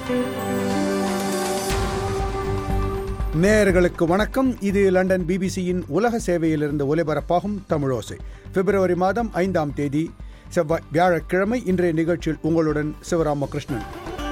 நேயர்களுக்கு வணக்கம் இது லண்டன் பிபிசியின் உலக சேவையிலிருந்து ஒலிபரப்பாகும் தமிழோசை பிப்ரவரி மாதம் ஐந்தாம் தேதி செவ்வாய் வியாழக்கிழமை இன்றைய நிகழ்ச்சியில் உங்களுடன் சிவராமகிருஷ்ணன்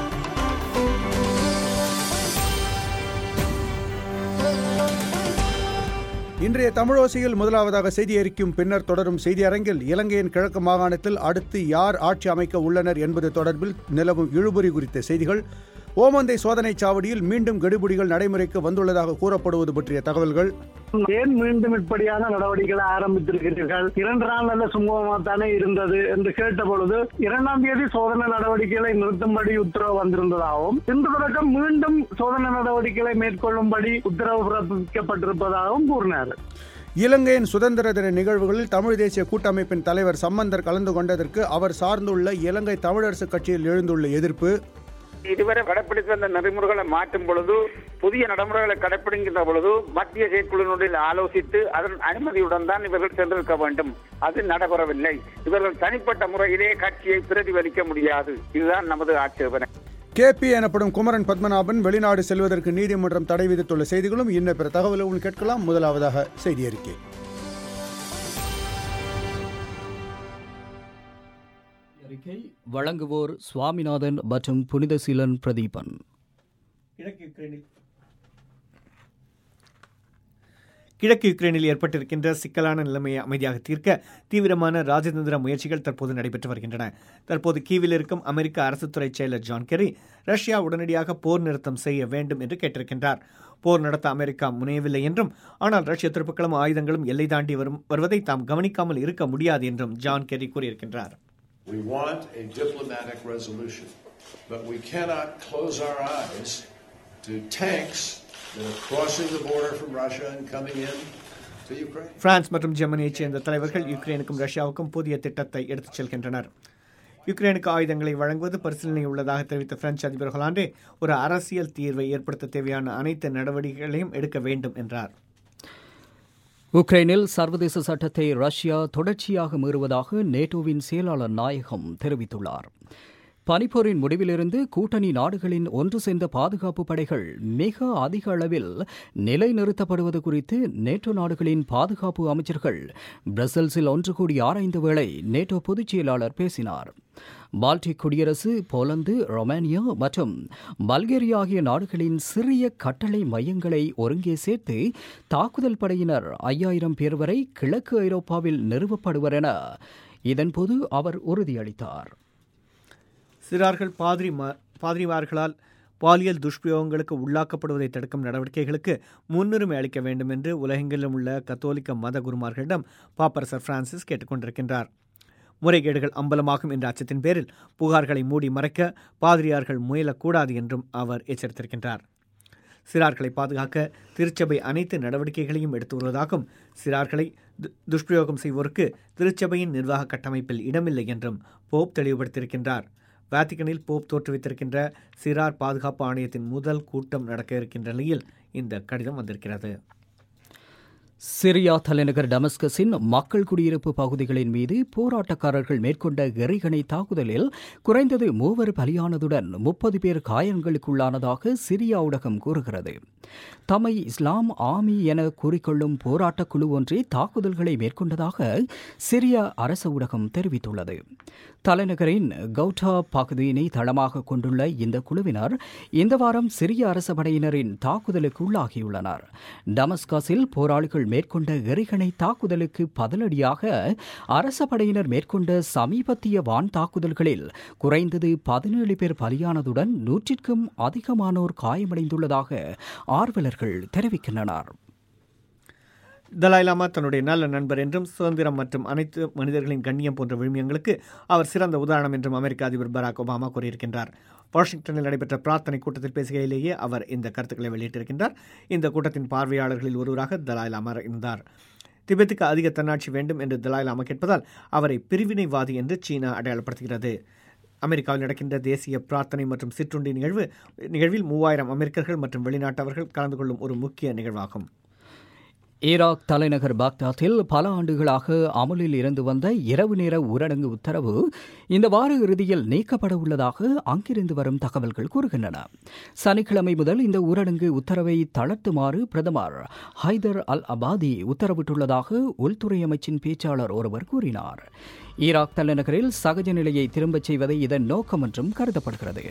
இன்றைய தமிழோசையில் முதலாவதாக செய்தி அறிக்கும் பின்னர் தொடரும் செய்தி அரங்கில் இலங்கையின் கிழக்கு மாகாணத்தில் அடுத்து யார் ஆட்சி அமைக்க உள்ளனர் என்பது தொடர்பில் நிலவும் இழுபறி குறித்த செய்திகள் ஓமந்தை சோதனைச் சாவடியில் மீண்டும் கெடுபிடிகள் நடைமுறைக்கு வந்துள்ளதாக கூறப்படுவது பற்றிய தகவல்கள் ஏன் மீண்டும் இப்படியான நடவடிக்கைகளை ஆரம்பித்திருக்கிறீர்கள் இரண்டு நாள் நல்ல சுமூகமாக தானே இருந்தது என்று கேட்ட பொழுது இரண்டாம் தேதி சோதனை நடவடிக்கைகளை நிறுத்தும்படி உத்தரவு வந்திருந்ததாகவும் இன்று தொடக்கம் மீண்டும் சோதனை நடவடிக்கைகளை மேற்கொள்ளும்படி உத்தரவு பிறப்பிக்கப்பட்டிருப்பதாகவும் கூறினார் இலங்கையின் சுதந்திர தின நிகழ்வுகளில் தமிழ் தேசிய கூட்டமைப்பின் தலைவர் சம்பந்தர் கலந்து கொண்டதற்கு அவர் சார்ந்துள்ள இலங்கை தமிழரசு கட்சியில் எழுந்துள்ள எதிர்ப்பு இதுவரை கடைப்பிடித்த அந்த நெறிமுறைகளை மாற்றும் பொழுது புதிய நடைமுறைகளை கடைப்பிடிக்கின்ற பொழுது மத்திய செயற்குழுவினுடைய ஆலோசித்து அதன் அனுமதியுடன் தான் இவர்கள் சென்றிருக்க வேண்டும் அது நடைபெறவில்லை இவர்கள் தனிப்பட்ட முறையிலே கட்சியை பிரதிபலிக்க முடியாது இதுதான் நமது ஆட்சேபனை கேபி எனப்படும் குமரன் பத்மநாபன் வெளிநாடு செல்வதற்கு நீதிமன்றம் தடை விதித்துள்ள செய்திகளும் இன்ன பிற தகவல்களும் கேட்கலாம் முதலாவதாக செய்தி அறிக்கை அறிக்கை வழங்குவோர் சுவாமிநாதன் மற்றும் புனிதசீலன் பிரதீபன் கிழக்கு யுக்ரைனில் கிழக்கு யுக்ரைனில் ஏற்பட்டிருக்கின்ற சிக்கலான நிலைமையை அமைதியாக தீர்க்க தீவிரமான ராஜதந்திர முயற்சிகள் தற்போது நடைபெற்று வருகின்றன தற்போது கீவில் இருக்கும் அமெரிக்க அரசுத்துறை செயலர் ஜான் கெரி ரஷ்யா உடனடியாக போர் நிறுத்தம் செய்ய வேண்டும் என்று கேட்டிருக்கின்றார் போர் நடத்த அமெரிக்கா முனையவில்லை என்றும் ஆனால் ரஷ்ய துருப்புக்களும் ஆயுதங்களும் எல்லை தாண்டி வரும் வருவதை தாம் கவனிக்காமல் இருக்க முடியாது என்றும் ஜான் கெரி கூறியிருக்கின்றார் We want a diplomatic resolution, but we cannot close our eyes to tanks that are crossing the border from Russia and coming in to Ukraine. France மற்றும் ஜெர்மனியைச் சேர்ந்த தலைவர்கள் யுக்ரைனுக்கும் ரஷ்யாவுக்கும் புதிய திட்டத்தை எடுத்துச் செல்கின்றனர் யுக்ரைனுக்கு ஆயுதங்களை வழங்குவது பரிசீலனை உள்ளதாக தெரிவித்த பிரெஞ்சு அதிபர் ஹொலாண்டே ஒரு அரசியல் தீர்வை ஏற்படுத்த தேவையான அனைத்து நடவடிக்கைகளையும் எடுக்க வேண்டும் என்றார் உக்ரைனில் சர்வதேச சட்டத்தை ரஷ்யா தொடர்ச்சியாக மீறுவதாக நேட்டோவின் செயலாளர் நாயகம் தெரிவித்துள்ளார் பனிப்போரின் முடிவிலிருந்து கூட்டணி நாடுகளின் ஒன்று சேர்ந்த பாதுகாப்பு படைகள் மிக அதிக அளவில் நிலைநிறுத்தப்படுவது குறித்து நேட்டோ நாடுகளின் பாதுகாப்பு அமைச்சர்கள் பிரசல்ஸில் ஒன்று கூடி ஆராய்ந்த வேளை நேட்டோ பொதுச் செயலாளர் பேசினார் பால்டிக் குடியரசு போலந்து ரொமானியா மற்றும் பல்கேரியா ஆகிய நாடுகளின் சிறிய கட்டளை மையங்களை ஒருங்கே சேர்த்து தாக்குதல் படையினர் ஐயாயிரம் பேர் வரை கிழக்கு ஐரோப்பாவில் நிறுவப்படுவர் என இதன்போது அவர் உறுதியளித்தார் சிறார்கள் பாதிரி பாதிரிமார்களால் பாலியல் துஷ்பிரயோகங்களுக்கு உள்ளாக்கப்படுவதை தடுக்கும் நடவடிக்கைகளுக்கு முன்னுரிமை அளிக்க வேண்டும் என்று உலகெங்கிலும் உள்ள கத்தோலிக்க மத குருமார்களிடம் பாப்பரசர் பிரான்சிஸ் கேட்டுக்கொண்டிருக்கின்றார் முறைகேடுகள் அம்பலமாகும் என்ற அச்சத்தின் பேரில் புகார்களை மூடி மறைக்க பாதிரியார்கள் முயலக்கூடாது என்றும் அவர் எச்சரித்திருக்கின்றார் சிறார்களை பாதுகாக்க திருச்சபை அனைத்து நடவடிக்கைகளையும் எடுத்து வருவதாகவும் சிறார்களை துஷ்பிரயோகம் செய்வோருக்கு திருச்சபையின் நிர்வாக கட்டமைப்பில் இடமில்லை என்றும் போப் தெளிவுபடுத்தியிருக்கின்றார் வாத்திகனில் போப் தோற்றுவித்திருக்கின்ற சிறார் பாதுகாப்பு ஆணையத்தின் முதல் கூட்டம் நடக்க இருக்கின்ற நிலையில் இந்த கடிதம் வந்திருக்கிறது சிரியா தலைநகர் டமஸ்கஸின் மக்கள் குடியிருப்பு பகுதிகளின் மீது போராட்டக்காரர்கள் மேற்கொண்ட எறிகணை தாக்குதலில் குறைந்தது மூவர் பலியானதுடன் முப்பது பேர் காயங்களுக்குள்ளானதாக சிரியா ஊடகம் கூறுகிறது தம்மை இஸ்லாம் ஆமி என கூறிக்கொள்ளும் போராட்டக் குழு ஒன்றே தாக்குதல்களை மேற்கொண்டதாக சிரியா அரச ஊடகம் தெரிவித்துள்ளது தலைநகரின் கவுட்டா பகுதியினை தளமாக கொண்டுள்ள இந்த குழுவினர் இந்த வாரம் சிரிய அரச படையினரின் தாக்குதலுக்கு உள்ளாகியுள்ளனர் டமஸ்காஸில் போராளிகள் மேற்கொண்ட எறிகணை தாக்குதலுக்கு பதிலடியாக அரச படையினர் மேற்கொண்ட சமீபத்திய வான் தாக்குதல்களில் குறைந்தது பதினேழு பேர் பலியானதுடன் நூற்றிற்கும் அதிகமானோர் காயமடைந்துள்ளதாக ஆர்வலர்கள் தெரிவிக்கின்றனர் தலாய் லாமா தன்னுடைய நல்ல நண்பர் என்றும் சுதந்திரம் மற்றும் அனைத்து மனிதர்களின் கண்ணியம் போன்ற விழுமியங்களுக்கு அவர் சிறந்த உதாரணம் என்றும் அமெரிக்க அதிபர் பராக் ஒபாமா கூறியிருக்கின்றார் வாஷிங்டனில் நடைபெற்ற பிரார்த்தனை கூட்டத்தில் பேசுகையிலேயே அவர் இந்த கருத்துக்களை வெளியிட்டிருக்கின்றார் இந்த கூட்டத்தின் பார்வையாளர்களில் ஒருவராக தலாய் லாமா இருந்தார் திபெத்துக்கு அதிக தன்னாட்சி வேண்டும் என்று தலாய் லாமா கேட்பதால் அவரை பிரிவினைவாதி என்று சீனா அடையாளப்படுத்துகிறது அமெரிக்காவில் நடக்கின்ற தேசிய பிரார்த்தனை மற்றும் சிற்றுண்டி நிகழ்வு நிகழ்வில் மூவாயிரம் அமெரிக்கர்கள் மற்றும் வெளிநாட்டவர்கள் கலந்து கொள்ளும் ஒரு முக்கிய நிகழ்வாகும் ஈராக் தலைநகர் பாக்தாத்தில் பல ஆண்டுகளாக அமலில் இருந்து வந்த இரவு நேர ஊரடங்கு உத்தரவு இந்த வார இறுதியில் நீக்கப்பட உள்ளதாக அங்கிருந்து வரும் தகவல்கள் கூறுகின்றன சனிக்கிழமை முதல் இந்த ஊரடங்கு உத்தரவை தளர்த்துமாறு பிரதமர் ஹைதர் அல் அபாதி உத்தரவிட்டுள்ளதாக உள்துறை அமைச்சின் பேச்சாளர் ஒருவர் கூறினார் ஈராக் தலைநகரில் சகஜ நிலையை திரும்பச் செய்வதை இதன் நோக்கம் என்றும் கருதப்படுகிறது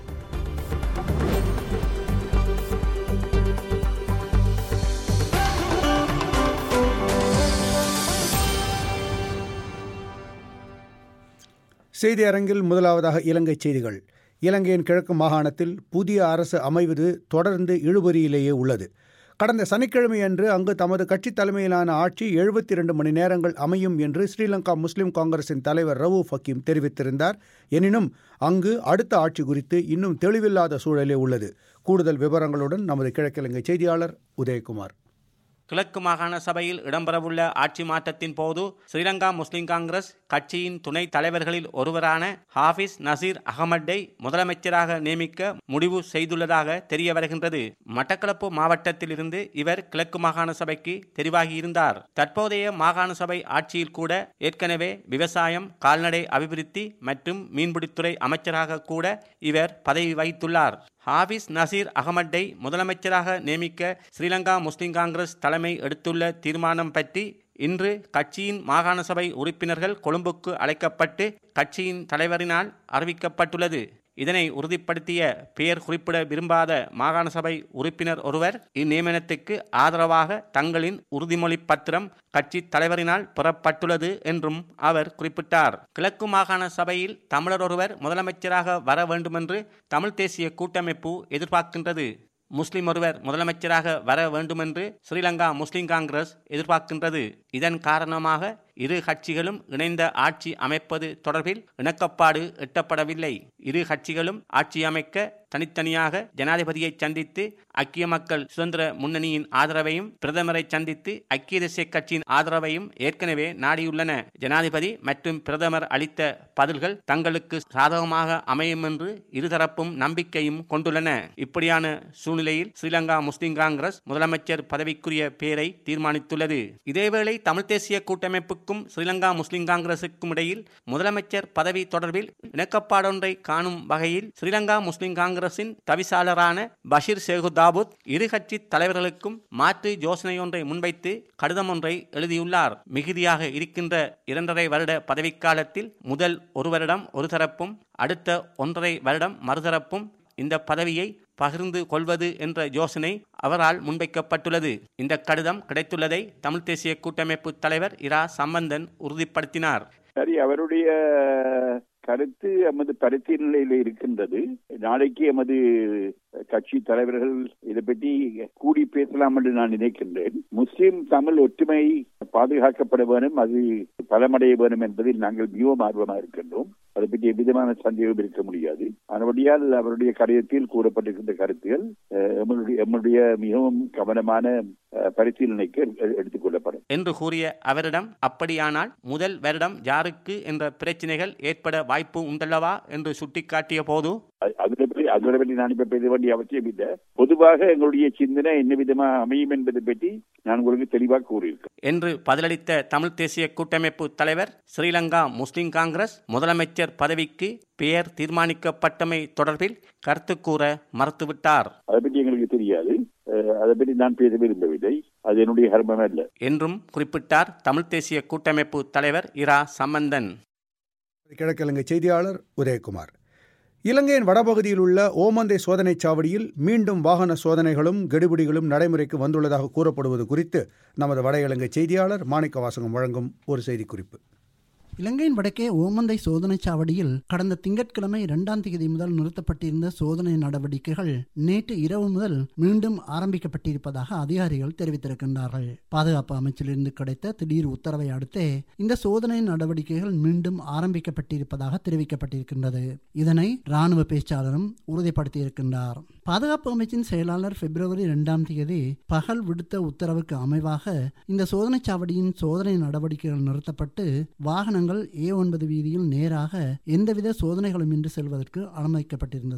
செய்தி அரங்கில் முதலாவதாக இலங்கை செய்திகள் இலங்கையின் கிழக்கு மாகாணத்தில் புதிய அரசு அமைவது தொடர்ந்து இழுபறியிலேயே உள்ளது கடந்த சனிக்கிழமையன்று அங்கு தமது கட்சி தலைமையிலான ஆட்சி எழுபத்தி இரண்டு மணி நேரங்கள் அமையும் என்று ஸ்ரீலங்கா முஸ்லிம் காங்கிரசின் தலைவர் ரவூப் ஹக்கீம் தெரிவித்திருந்தார் எனினும் அங்கு அடுத்த ஆட்சி குறித்து இன்னும் தெளிவில்லாத சூழலே உள்ளது கூடுதல் விவரங்களுடன் நமது கிழக்கிழங்கை செய்தியாளர் உதயகுமார் கிழக்கு மாகாண சபையில் இடம்பெறவுள்ள ஆட்சி மாற்றத்தின் போது ஸ்ரீலங்கா முஸ்லிம் காங்கிரஸ் கட்சியின் துணை தலைவர்களில் ஒருவரான ஹாஃபிஸ் நசீர் அகமட்டை முதலமைச்சராக நியமிக்க முடிவு செய்துள்ளதாக தெரிய வருகின்றது மட்டக்களப்பு மாவட்டத்தில் இருந்து இவர் கிழக்கு மாகாண சபைக்கு தெரிவாகியிருந்தார் தற்போதைய மாகாண சபை ஆட்சியில் கூட ஏற்கனவே விவசாயம் கால்நடை அபிவிருத்தி மற்றும் மீன்பிடித்துறை அமைச்சராக கூட இவர் பதவி வகித்துள்ளார் ஹாபிஸ் நசீர் அகமட்டை முதலமைச்சராக நியமிக்க ஸ்ரீலங்கா முஸ்லிம் காங்கிரஸ் தலைமை எடுத்துள்ள தீர்மானம் பற்றி இன்று கட்சியின் மாகாண சபை உறுப்பினர்கள் கொழும்புக்கு அழைக்கப்பட்டு கட்சியின் தலைவரினால் அறிவிக்கப்பட்டுள்ளது இதனை உறுதிப்படுத்திய பெயர் குறிப்பிட விரும்பாத மாகாண சபை உறுப்பினர் ஒருவர் இந்நியமனத்துக்கு ஆதரவாக தங்களின் உறுதிமொழி பத்திரம் கட்சி தலைவரினால் பெறப்பட்டுள்ளது என்றும் அவர் குறிப்பிட்டார் கிழக்கு மாகாண சபையில் தமிழர் ஒருவர் முதலமைச்சராக வர வேண்டுமென்று தமிழ் தேசிய கூட்டமைப்பு எதிர்பார்க்கின்றது முஸ்லிம் ஒருவர் முதலமைச்சராக வர வேண்டுமென்று ஸ்ரீலங்கா முஸ்லிம் காங்கிரஸ் எதிர்பார்க்கின்றது இதன் காரணமாக இரு கட்சிகளும் இணைந்த ஆட்சி அமைப்பது தொடர்பில் இணக்கப்பாடு எட்டப்படவில்லை இரு கட்சிகளும் ஆட்சி அமைக்க தனித்தனியாக ஜனாதிபதியை சந்தித்து ஐக்கிய மக்கள் சுதந்திர முன்னணியின் ஆதரவையும் பிரதமரை சந்தித்து ஐக்கிய தேசிய கட்சியின் ஆதரவையும் ஏற்கனவே நாடியுள்ளன ஜனாதிபதி மற்றும் பிரதமர் அளித்த பதில்கள் தங்களுக்கு சாதகமாக அமையும் என்று இருதரப்பும் நம்பிக்கையும் கொண்டுள்ளன இப்படியான சூழ்நிலையில் ஸ்ரீலங்கா முஸ்லிம் காங்கிரஸ் முதலமைச்சர் பதவிக்குரிய பெயரை தீர்மானித்துள்ளது இதேவேளை தமிழ் தேசிய கூட்டமைப்புக்கும் ஸ்ரீலங்கா முஸ்லிம் காங்கிரசுக்கும் இடையில் முதலமைச்சர் பதவி தொடர்பில் இணக்கப்பாடொன்றை காணும் வகையில் ஸ்ரீலங்கா முஸ்லிம் காங்கிரசின் தவிசாளரான பஷீர் சேகு தாபூத் இரு கட்சி தலைவர்களுக்கும் மாற்று யோசனையொன்றை முன்வைத்து கடிதம் ஒன்றை எழுதியுள்ளார் மிகுதியாக இருக்கின்ற இரண்டரை வருட பதவிக்காலத்தில் முதல் ஒரு வருடம் ஒரு தரப்பும் அடுத்த ஒன்றரை வருடம் மறுதரப்பும் இந்த பதவியை பகிர்ந்து கொள்வது என்ற யோசனை அவரால் முன்வைக்கப்பட்டுள்ளது இந்த கடிதம் கிடைத்துள்ளதை தமிழ் தேசிய கூட்டமைப்பு தலைவர் இரா சம்பந்தன் உறுதிப்படுத்தினார் சரி அவருடைய கருத்து எமது பரிசீலனையில் இருக்கின்றது நாளைக்கு எமது கட்சி தலைவர்கள் இதை பற்றி கூடி பேசலாம் என்று நான் நினைக்கின்றேன் முஸ்லிம் தமிழ் ஒற்றுமை பாதுகாக்கப்பட வேணும் அது பலமடைய வேணும் என்பதில் நாங்கள் மிகவும் ஆர்வமாக இருக்கின்றோம் அதை பற்றி எவ்விதமான சந்தேகம் இருக்க முடியாது அதனுடையால் அவருடைய கடிதத்தில் கூறப்பட்டிருக்கின்ற கருத்துகள் எம்முடைய எம்முடைய மிகவும் கவனமான பரிசீலனைக்கு எடுத்துக் கொள்ளப்படும் என்று கூறிய அவரிடம் அப்படியானால் முதல் வருடம் யாருக்கு என்ற பிரச்சனைகள் ஏற்பட வாய்ப்பு உண்டல்லவா என்று சுட்டிக்காட்டிய போது அதில் பற்றி அதில் பற்றி நான் இப்ப பேச வேண்டிய அவசியம் இல்லை பொதுவாக எங்களுடைய சிந்தனை என்ன விதமாக அமையும் என்பதை பற்றி நான் உங்களுக்கு தெளிவாக கூறியிருக்கேன் என்று பதிலளித்த தமிழ் தேசிய கூட்டமைப்பு தலைவர் ஸ்ரீலங்கா முஸ்லிம் காங்கிரஸ் முதலமைச்சர் பதவிக்கு பெயர் தீர்மானிக்கப்பட்டமை தொடர்பில் கருத்து கூற மறுத்துவிட்டார் அதை பற்றி எங்களுக்கு தெரியாது அதை பற்றி நான் பேச விரும்பவில்லை அது என்னுடைய கர்மம் அல்ல என்றும் குறிப்பிட்டார் தமிழ் தேசிய கூட்டமைப்பு தலைவர் இரா சம்பந்தன் கிழக்கிழங்கை செய்தியாளர் உதயகுமார் இலங்கையின் வடபகுதியில் உள்ள ஓமந்தை சோதனைச் சாவடியில் மீண்டும் வாகன சோதனைகளும் கெடுபிடிகளும் நடைமுறைக்கு வந்துள்ளதாக கூறப்படுவது குறித்து நமது வட இலங்கை செய்தியாளர் மாணிக்க வாசகம் வழங்கும் ஒரு செய்திக்குறிப்பு இலங்கையின் வடக்கே ஓமந்தை சோதனைச் சாவடியில் கடந்த திங்கட்கிழமை இரண்டாம் தேதி முதல் நிறுத்தப்பட்டிருந்த சோதனை நடவடிக்கைகள் நேற்று இரவு முதல் மீண்டும் ஆரம்பிக்கப்பட்டிருப்பதாக அதிகாரிகள் தெரிவித்திருக்கின்றார்கள் பாதுகாப்பு அமைச்சிலிருந்து கிடைத்த திடீர் உத்தரவை அடுத்தே இந்த சோதனை நடவடிக்கைகள் மீண்டும் ஆரம்பிக்கப்பட்டிருப்பதாக தெரிவிக்கப்பட்டிருக்கின்றது இதனை ராணுவ பேச்சாளரும் உறுதிப்படுத்தியிருக்கின்றார் பாதுகாப்பு அமைச்சின் செயலாளர் பிப்ரவரி இரண்டாம் தேதி பகல் விடுத்த உத்தரவுக்கு அமைவாக இந்த சோதனைச் சாவடியின் சோதனை நடவடிக்கைகள் நிறுத்தப்பட்டு வாகனங்கள் வாகனங்கள் ஏ ஒன்பது வீதியில் நேராக எந்தவித சோதனைகளும் இன்றி செல்வதற்கு அனுமதிக்கப்பட்டிருந்தது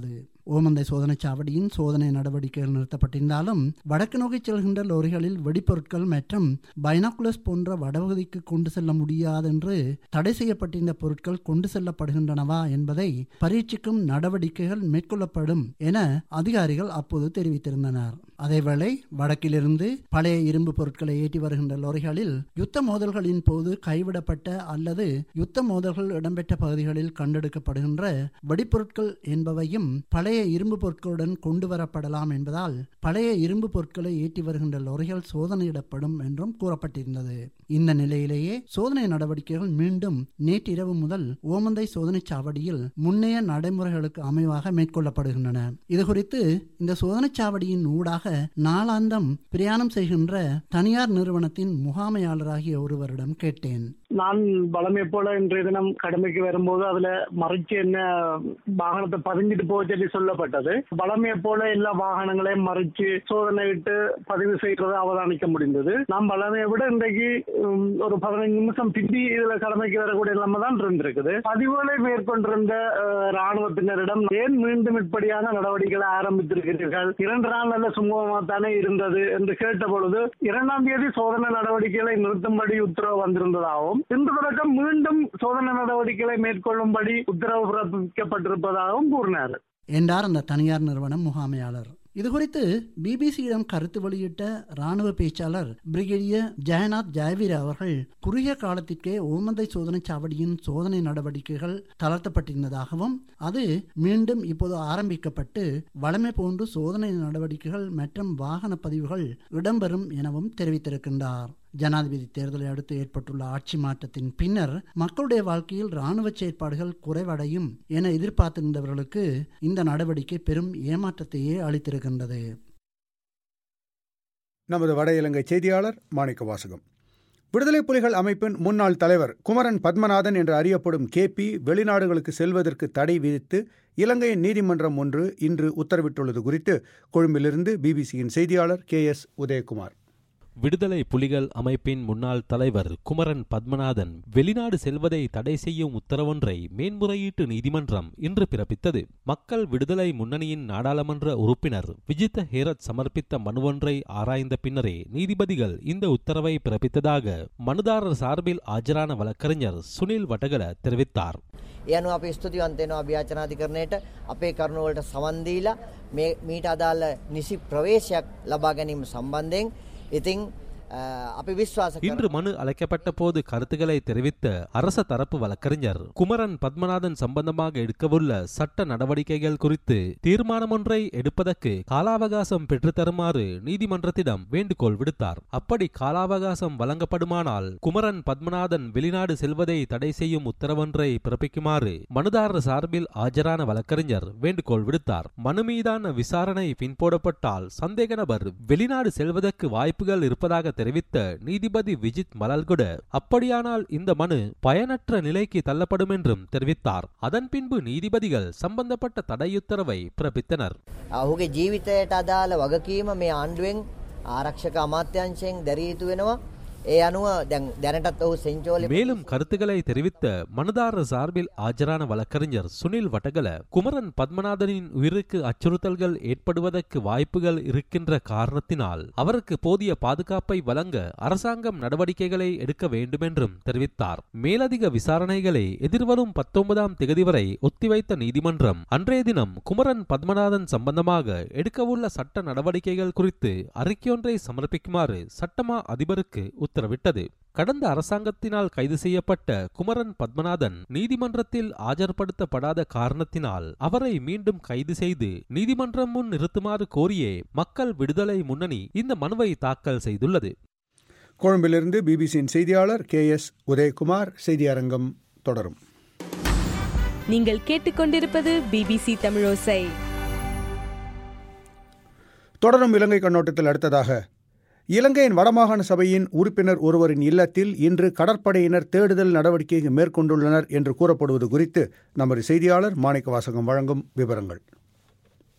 ஓமந்தை சோதனைச் சாவடியின் சோதனை நடவடிக்கைகள் நிறுத்தப்பட்டிருந்தாலும் வடக்கு நோக்கி செல்கின்ற லோரிகளில் வெடிப்பொருட்கள் மற்றும் பைனாகுலஸ் போன்ற வடபகுதிக்கு கொண்டு செல்ல முடியாதென்று தடை செய்யப்பட்டிருந்த பொருட்கள் கொண்டு செல்லப்படுகின்றனவா என்பதை பரீட்சிக்கும் நடவடிக்கைகள் மேற்கொள்ளப்படும் என அதிகாரிகள் அப்போது தெரிவித்திருந்தனர் அதேவேளை வடக்கிலிருந்து பழைய இரும்பு பொருட்களை ஏற்றி வருகின்ற லோரிகளில் யுத்த மோதல்களின் போது கைவிடப்பட்ட அல்லது யுத்த மோதல்கள் இடம்பெற்ற பகுதிகளில் கண்டெடுக்கப்படுகின்ற வெடிப்பொருட்கள் என்பவையும் பழைய இரும்பு பொருட்களுடன் கொண்டு வரப்படலாம் என்பதால் பழைய இரும்பு பொருட்களை ஏற்றி வருகின்ற லோரிகள் சோதனையிடப்படும் என்றும் கூறப்பட்டிருந்தது இந்த நிலையிலேயே சோதனை நடவடிக்கைகள் மீண்டும் நேற்றிரவு முதல் ஓமந்தை சோதனைச் சாவடியில் முன்னைய நடைமுறைகளுக்கு அமைவாக மேற்கொள்ளப்படுகின்றன இதுகுறித்து இந்த சோதனைச் சாவடியின் ஊடாக நாளாந்தம் பிரயாணம் செய்கின்ற தனியார் நிறுவனத்தின் முகாமையாளராகிய ஒருவரிடம் கேட்டேன் நான் பலமை போல இன்றைய தினம் கடமைக்கு வரும்போது அதுல மறைச்சு என்ன வாகனத்தை பதிஞ்சிட்டு போக சொல்லி சொல்லப்பட்டது பலமையை போல எல்லா வாகனங்களையும் மறைச்சு சோதனையிட்டு பதிவு செய்யறதை அவதானிக்க முடிந்தது நாம் பலமையை விட இன்றைக்கு உம், ஒரு பதினைஞ்சு நிமிஷம் பிந்தி இதுல கடமைக்கு வரக்கூடிய நிலைமை தான் இருந்திருக்குது பதிவுகளை மேற்கொண்டிருந்த அஹ், ராணுவத்தினரிடம் ஏன் மீண்டும் இப்படியான நடவடிக்கைகளை ஆரம்பித்திருக்கிறீர்கள் இரண்டு நாள் நல்ல சுமூகமா தானே இருந்தது என்று கேட்ட பொழுது இரண்டாம் தேதி சோதனை நடவடிக்கைகளை நிறுத்தும்படி உத்தரவு வந்திருந்ததாகவும் இன்று தொடக்கம் மீண்டும் சோதனை நடவடிக்கைகளை மேற்கொள்ளும்படி உத்தரவு பிறப்பிக்கப்பட்டிருப்பதாகவும் கூறினார் என்றார் அந்த தனியார் நிறுவனம் முகாமையாளர் இதுகுறித்து பிபிசியிடம் கருத்து வெளியிட்ட ராணுவ பேச்சாளர் பிரிகேடியர் ஜெயநாத் ஜெயவீர அவர்கள் குறுகிய காலத்திற்கே ஓமந்தை சோதனைச் சாவடியின் சோதனை நடவடிக்கைகள் தளர்த்தப்பட்டிருந்ததாகவும் அது மீண்டும் இப்போது ஆரம்பிக்கப்பட்டு வழமை போன்று சோதனை நடவடிக்கைகள் மற்றும் வாகன பதிவுகள் இடம்பெறும் எனவும் தெரிவித்திருக்கின்றார் ஜனாதிபதி தேர்தலை அடுத்து ஏற்பட்டுள்ள ஆட்சி மாற்றத்தின் பின்னர் மக்களுடைய வாழ்க்கையில் இராணுவ செயற்பாடுகள் குறைவடையும் என எதிர்பார்த்திருந்தவர்களுக்கு இந்த நடவடிக்கை பெரும் ஏமாற்றத்தையே அளித்திருக்கின்றது நமது வட இலங்கை செய்தியாளர் மாணிக்க வாசகம் விடுதலை புலிகள் அமைப்பின் முன்னாள் தலைவர் குமரன் பத்மநாதன் என்று அறியப்படும் கேபி வெளிநாடுகளுக்கு செல்வதற்கு தடை விதித்து இலங்கையின் நீதிமன்றம் ஒன்று இன்று உத்தரவிட்டுள்ளது குறித்து கொழும்பிலிருந்து பிபிசியின் செய்தியாளர் கே எஸ் உதயகுமார் விடுதலை புலிகள் அமைப்பின் முன்னாள் தலைவர் குமரன் பத்மநாதன் வெளிநாடு செல்வதை தடை செய்யும் உத்தரவொன்றை மேன்முறையீட்டு நீதிமன்றம் இன்று பிறப்பித்தது மக்கள் விடுதலை முன்னணியின் நாடாளுமன்ற உறுப்பினர் விஜித்த ஹேரத் சமர்ப்பித்த மனுவொன்றை ஆராய்ந்த பின்னரே நீதிபதிகள் இந்த உத்தரவை பிறப்பித்ததாக மனுதாரர் சார்பில் ஆஜரான வழக்கறிஞர் சுனில் வட்டகல தெரிவித்தார் ඒ අනුව අපි ස්තුතිවන්ත වෙනවා අභ්‍යාචනාධිකරණයට අපේ කරුණු වලට සවන් දීලා මේ මීට අදාළ නිසි ප්‍රවේශයක් ලබා ගැනීම සම්බන්ධයෙන් ඉතින් අ, අපි විශ්වාස කරනවා இன்று மனு அழைக்கப்பட்ட போது கருத்துக்களை தெரிவித்த அரச தரப்பு வழக்கறிஞர் குமரன் பத்மநாதன் சம்பந்தமாக எடுக்கவுள்ள சட்ட நடவடிக்கைகள் குறித்து தீர்மானம் ஒன்றை எடுப்பதற்கு காலாவகாசம் பெற்றுத்தருமாறு நீதிமன்றத்திடம் வேண்டுகோள் விடுத்தார் அப்படி காலாவகாசம் வழங்கப்படுமானால் குமரன் பத்மநாதன் வெளிநாடு செல்வதை தடை செய்யும் உத்தரவொன்றை பிறப்பிக்குமாறு மனுதாரர் சார்பில் ஆஜரான வழக்கறிஞர் வேண்டுகோள் விடுத்தார் மனு மீதான விசாரணை பின்போடப்பட்டால் சந்தேக நபர் வெளிநாடு செல்வதற்கு வாய்ப்புகள் இருப்பதாக தெரிவித்த நீதிபதி விஜித் மலல்குட அப்படியானால் இந்த மனு பயனற்ற நிலைக்கு தள்ளப்படும் என்றும் தெரிவித்தார் அதன் பின்பு நீதிபதிகள் சம்பந்தப்பட்ட தடையுத்தரவை பிறப்பித்தனர் ඔහුගේ ජීවිතයට අදාළ වගකීම මේ ආණ්ඩුවෙන් ආරක්ෂක අමාත්‍යංශයෙන් දැරිය යුතු වෙනවා ඒ අනුව දැන් දැනටත් ඔහු සෙන්චෝලි மேலும் கருத்துக்களை தெரிவித்த மனுதாரர் சார்பில் ஆஜரான வழக்கறிஞர் சுனில் வட்டகல குமரன் பத்மநாதனின் உயிருக்கு அச்சுறுத்தல்கள் ஏற்படுவதற்கு வாய்ப்புகள் இருக்கின்ற காரணத்தினால் அவருக்கு போதிய பாதுகாப்பை வழங்க அரசாங்கம் நடவடிக்கைகளை எடுக்க வேண்டுமென்றும் தெரிவித்தார் மேலதிக விசாரணைகளை எதிர்வரும் பத்தொன்பதாம் திகதி வரை ஒத்திவைத்த நீதிமன்றம் அன்றைய தினம் குமரன் பத்மநாதன் சம்பந்தமாக எடுக்கவுள்ள சட்ட நடவடிக்கைகள் குறித்து அறிக்கையொன்றை சமர்ப்பிக்குமாறு சட்டமா அதிபருக்கு உத்தரவிட்டது கடந்த அரசாங்கத்தினால் கைது செய்யப்பட்ட குமரன் பத்மநாதன் நீதிமன்றத்தில் ஆஜர்படுத்தப்படாத காரணத்தினால் அவரை மீண்டும் கைது செய்து நீதிமன்றம் முன் நிறுத்துமாறு கோரியே மக்கள் விடுதலை முன்னணி இந்த மனுவை தாக்கல் செய்துள்ளது கொழும்பிலிருந்து பிபிசியின் செய்தியாளர் கே எஸ் உதயகுமார் செய்தி அரங்கம் தொடரும் நீங்கள் கேட்டுக்கொண்டிருப்பது பிபிசி தமிழோசை தொடரும் இலங்கை கண்ணோட்டத்தில் அடுத்ததாக இலங்கையின் வடமாகாண சபையின் உறுப்பினர் ஒருவரின் இல்லத்தில் இன்று கடற்படையினர் தேடுதல் நடவடிக்கை மேற்கொண்டுள்ளனர் என்று கூறப்படுவது குறித்து நமது செய்தியாளர் மாணிக்க வாசகம் வழங்கும் விவரங்கள்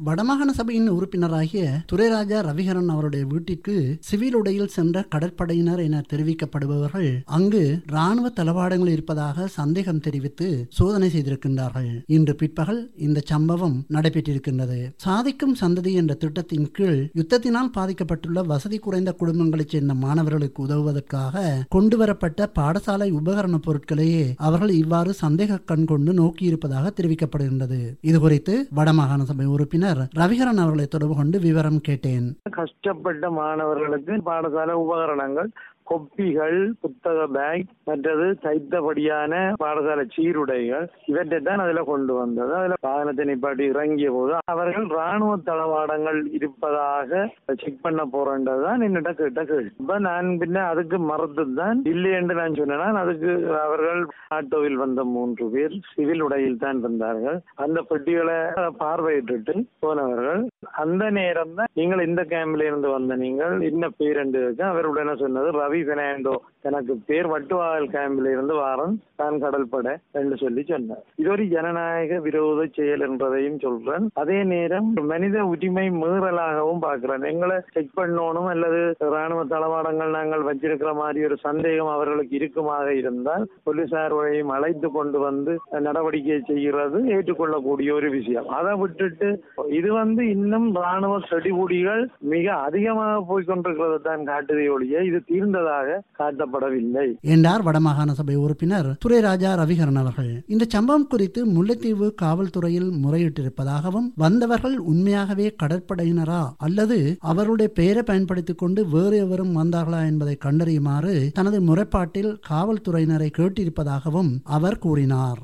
வடமாகாண சபையின் உறுப்பினராகிய துரைராஜா ரவிகரன் அவருடைய வீட்டிற்கு சிவில் உடையில் சென்ற கடற்படையினர் என தெரிவிக்கப்படுபவர்கள் அங்கு ராணுவ தளவாடங்கள் இருப்பதாக சந்தேகம் தெரிவித்து சோதனை செய்திருக்கின்றார்கள் இன்று பிற்பகல் இந்த சம்பவம் நடைபெற்றிருக்கின்றது சாதிக்கும் சந்ததி என்ற திட்டத்தின் கீழ் யுத்தத்தினால் பாதிக்கப்பட்டுள்ள வசதி குறைந்த குடும்பங்களைச் சேர்ந்த மாணவர்களுக்கு உதவுவதற்காக கொண்டுவரப்பட்ட பாடசாலை உபகரண பொருட்களையே அவர்கள் இவ்வாறு சந்தேக கண் கொண்டு நோக்கியிருப்பதாக தெரிவிக்கப்படுகின்றது இதுகுறித்து வடமாகாண சபை உறுப்பினர் ரவிகரன் அவர்களை தொடர்பு கொண்டு விவரம் கேட்டேன் கஷ்டப்பட்ட மாணவர்களுக்கு பாடசாலை உபகரணங்கள் கொப்பிகள் புத்தக பேக் மற்றது தைத்தபடியான பாடசாலை சீருடைகள் இவற்றை தான் அதுல கொண்டு வந்தது அதுல வாகனத்தை நிப்பாட்டி இறங்கிய போது அவர்கள் ராணுவ தளவாடங்கள் இருப்பதாக செக் பண்ண போறேன்றதுதான் என்னிட்ட கேட்ட கேள்வி இப்ப நான் பின்ன அதுக்கு மறுத்து தான் இல்லை என்று நான் சொன்னேன் அதுக்கு அவர்கள் ஆட்டோவில் வந்த மூன்று பேர் சிவில் உடையில் தான் வந்தார்கள் அந்த பெட்டிகளை பார்வையிட்டு போனவர்கள் அந்த நேரம் தான் நீங்கள் இந்த கேம்ப்ல இருந்து வந்த நீங்கள் என்ன பேர் என்று கேட்க அவர் உடனே சொன்னது ரவி பெர்னாண்டோ எனக்கு பேர் வட்டுவாகல் கேம்பில் இருந்து வாரன் தான் கடற்படை என்று சொல்லி சொன்னார் இது ஒரு ஜனநாயக விரோத செயல் என்றதையும் சொல்றேன் அதே நேரம் மனித உரிமை மீறலாகவும் பார்க்கிறேன் எங்களை செக் பண்ணணும் அல்லது ராணுவ தளவாடங்கள் நாங்கள் வச்சிருக்கிற மாதிரி ஒரு சந்தேகம் அவர்களுக்கு இருக்குமாக இருந்தால் போலீசார் வழியும் அழைத்து கொண்டு வந்து நடவடிக்கை செய்கிறது ஏற்றுக்கொள்ளக்கூடிய ஒரு விஷயம் அதை விட்டுட்டு இது வந்து இன்னும் ராணுவ செடிகுடிகள் மிக அதிகமாக போய்கொண்டிருக்கிறது தான் காட்டுதே ஒழிய இது தீர்ந்ததாக காட்டப்படவில்லை என்றார் வடமாகாண சபை உறுப்பினர் துரைராஜா ரவிகரன் அவர்கள் இந்த சம்பவம் குறித்து முல்லைத்தீவு காவல்துறையில் முறையிட்டிருப்பதாகவும் வந்தவர்கள் உண்மையாகவே கடற்படையினரா அல்லது அவருடைய பெயரை பயன்படுத்திக் கொண்டு வேறு எவரும் வந்தார்களா என்பதை கண்டறியுமாறு தனது முறைப்பாட்டில் காவல்துறையினரை கேட்டிருப்பதாகவும் அவர் கூறினார்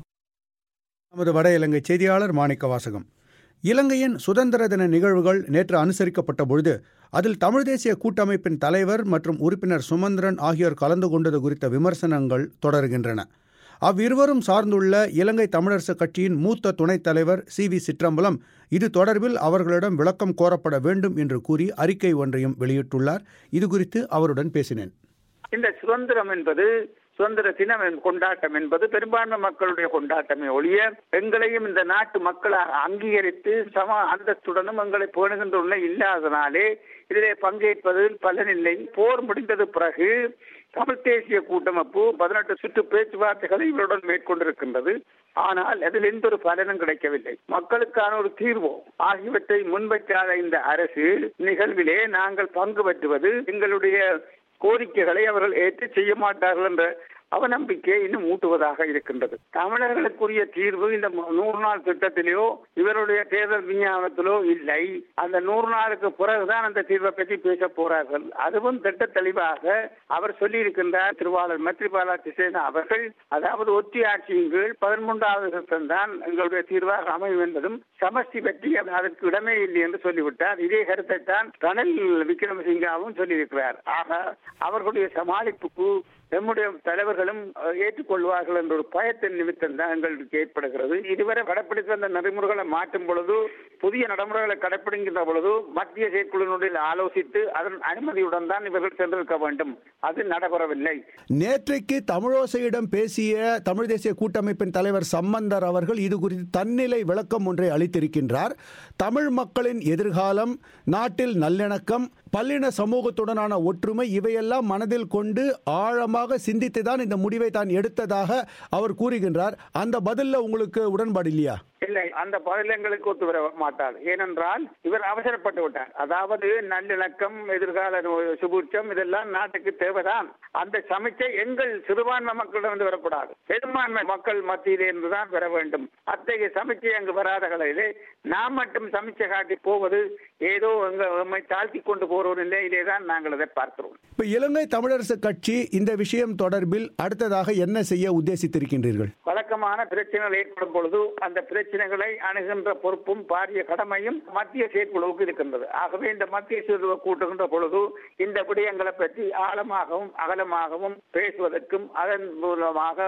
நமது வட இலங்கை செய்தியாளர் மாணிக்க வாசகம் இலங்கையின் சுதந்திர தின நிகழ்வுகள் நேற்று அனுசரிக்கப்பட்ட பொழுது அதில் தமிழ் தேசிய கூட்டமைப்பின் தலைவர் மற்றும் உறுப்பினர் சுமந்திரன் ஆகியோர் கலந்து கொண்டது குறித்த விமர்சனங்கள் தொடர்கின்றன அவ்விருவரும் சார்ந்துள்ள இலங்கை தமிழரசு கட்சியின் மூத்த துணைத் தலைவர் சி வி சிற்றம்பலம் இது தொடர்பில் அவர்களிடம் விளக்கம் கோரப்பட வேண்டும் என்று கூறி அறிக்கை ஒன்றையும் வெளியிட்டுள்ளார் இது குறித்து அவருடன் பேசினேன் இந்த சுதந்திரம் என்பது சுதந்திர தினம் கொண்டாட்டம் என்பது பெரும்பான்மை மக்களுடைய கொண்டாட்டமே ஒழிய எங்களையும் இந்த நாட்டு மக்களாக அங்கீகரித்து சம அந்தஸ்துடனும் எங்களை பேணுகின்ற உள்ள இல்லாதனாலே இதிலே பங்கேற்பதில் பலனில்லை போர் முடிந்தது பிறகு தமிழ் தேசிய கூட்டமைப்பு பதினெட்டு சுற்று பேச்சுவார்த்தைகளை இவருடன் மேற்கொண்டிருக்கின்றது ஆனால் அதில் எந்த ஒரு பலனும் கிடைக்கவில்லை மக்களுக்கான ஒரு தீர்வோ ஆகியவற்றை முன்வைக்காத இந்த அரசு நிகழ்விலே நாங்கள் பங்கு பெற்றுவது எங்களுடைய கோரிக்கைகளை அவர்கள் ஏற்று செய்ய மாட்டார்கள் என்ற அவநம்பிக்கை இன்னும் ஊட்டுவதாக இருக்கின்றது தமிழர்களுக்குரிய தீர்வு இந்த நூறு நாள் திட்டத்திலேயோ இவருடைய தேர்தல் விஞ்ஞானத்திலோ இல்லை அந்த நூறு நாளுக்கு பிறகுதான் அந்த தீர்வை பற்றி பேச போறார்கள் அதுவும் திட்ட தெளிவாக அவர் சொல்லியிருக்கின்றார் திருவாளர் மெத்ரிபாலா திசேனா அவர்கள் அதாவது ஒற்றி ஆட்சியின் கீழ் பதிமூன்றாவது சட்டம் தான் எங்களுடைய தீர்வாக அமையும் என்பதும் சமஷ்டி பற்றி அதற்கு இடமே இல்லை என்று சொல்லிவிட்டார் இதே கருத்தை தான் ரணில் விக்ரமசிங்காவும் சொல்லியிருக்கிறார் ஆக அவர்களுடைய சமாளிப்புக்கு நம்முடைய தலைவர்களும் ஏற்றுக்கொள்வார்கள் என்ற ஒரு பயத்தின் நிமித்தம் தான் எங்களுக்கு ஏற்படுகிறது இதுவரை கடைப்பிடித்து வந்த நடைமுறைகளை மாற்றும் பொழுது புதிய நடைமுறைகளை கடைப்பிடிக்கின்ற பொழுது மத்திய செயற்குழுவினுடைய ஆலோசித்து அதன் அனுமதியுடன் தான் இவர்கள் சென்றிருக்க வேண்டும் அது நடைபெறவில்லை நேற்றைக்கு தமிழோசையிடம் பேசிய தமிழ் தேசிய கூட்டமைப்பின் தலைவர் சம்பந்தர் அவர்கள் இது குறித்து தன்னிலை விளக்கம் ஒன்றை அளித்திருக்கின்றார் தமிழ் மக்களின் எதிர்காலம் நாட்டில் நல்லிணக்கம் பல்லின சமூகத்துடனான ஒற்றுமை இவையெல்லாம் மனதில் கொண்டு ஆழமாக சிந்தித்து தான் இந்த முடிவை தான் எடுத்ததாக அவர் கூறுகின்றார் அந்த பதிலில் உங்களுக்கு உடன்பாடு இல்லையா இல்லை அந்த பதில் எங்களுக்கு ஒத்து வர மாட்டார் ஏனென்றால் இவர் அவசரப்பட்டு விட்டார் அதாவது நல்லிணக்கம் எதிர்கால சுபூர்ச்சம் இதெல்லாம் நாட்டுக்கு தேவைதான் அந்த சமைச்சை எங்கள் சிறுபான்மை மக்களிடம் வரக்கூடாது பெரும்பான்மை மக்கள் மத்தியிலே இருந்துதான் வர வேண்டும் அத்தகைய சமைச்சை அங்கு வராத கலையிலே நாம் மட்டும் சமைச்சை காட்டி போவது ஏதோ எங்க நம்மை தாழ்த்தி கொண்டு போற ஒரு நிலையிலே தான் நாங்கள் அதை பார்க்கிறோம் இப்ப இலங்கை தமிழரசு கட்சி இந்த விஷயம் தொடர்பில் அடுத்ததாக என்ன செய்ய உத்தேசித்திருக்கின்றீர்கள் வழக்கமான பிரச்சனைகள் ஏற்படும் பொழுது அந்த பிரச்சனைகளை அணுகின்ற பொறுப்பும் பாரிய கடமையும் மத்திய செயற்குழுவுக்கு இருக்கின்றது ஆகவே இந்த மத்திய செயற்குழு கூட்டுகின்ற பொழுது இந்த விடயங்களை பற்றி ஆழமாகவும் அகலமாகவும் பேசுவதற்கும் அதன் மூலமாக